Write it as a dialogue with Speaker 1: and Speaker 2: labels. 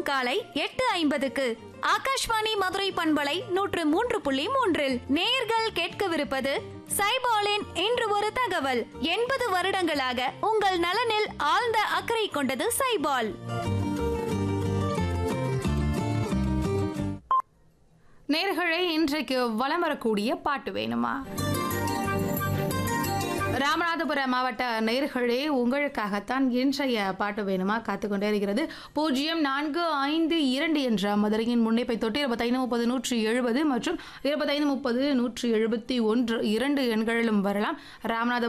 Speaker 1: காலை எட்டு ஐம்பதுக்கு ஆகாஷ்வாணி மதுரை பண்பலை நூற்று மூன்று புள்ளி மூன்றில் நேர்கள் கேட்கவிருப்பது சைபாலின் இன்று ஒரு தகவல் எண்பது வருடங்களாக உங்கள் நலனில் ஆழ்ந்த அக்கறை கொண்டது சைபால்
Speaker 2: நேர்களே இன்றைக்கு வலம் வரக்கூடிய பாட்டு வேணுமா ராமநாதபுரம் மாவட்ட நேர்களே உங்களுக்காகத்தான் இன்றைய பாட்டு வேணுமா காத்துக்கொண்டே இருக்கிறது பூஜ்ஜியம் நான்கு ஐந்து இரண்டு என்ற மதுரையின் முன்னைப்பை தொட்டு இருபத்தைந்து முப்பது நூற்றி எழுபது மற்றும் இருபத்தைந்து முப்பது நூற்றி எழுபத்தி ஒன்று இரண்டு எண்களிலும் வரலாம் ராமநாதபுரம்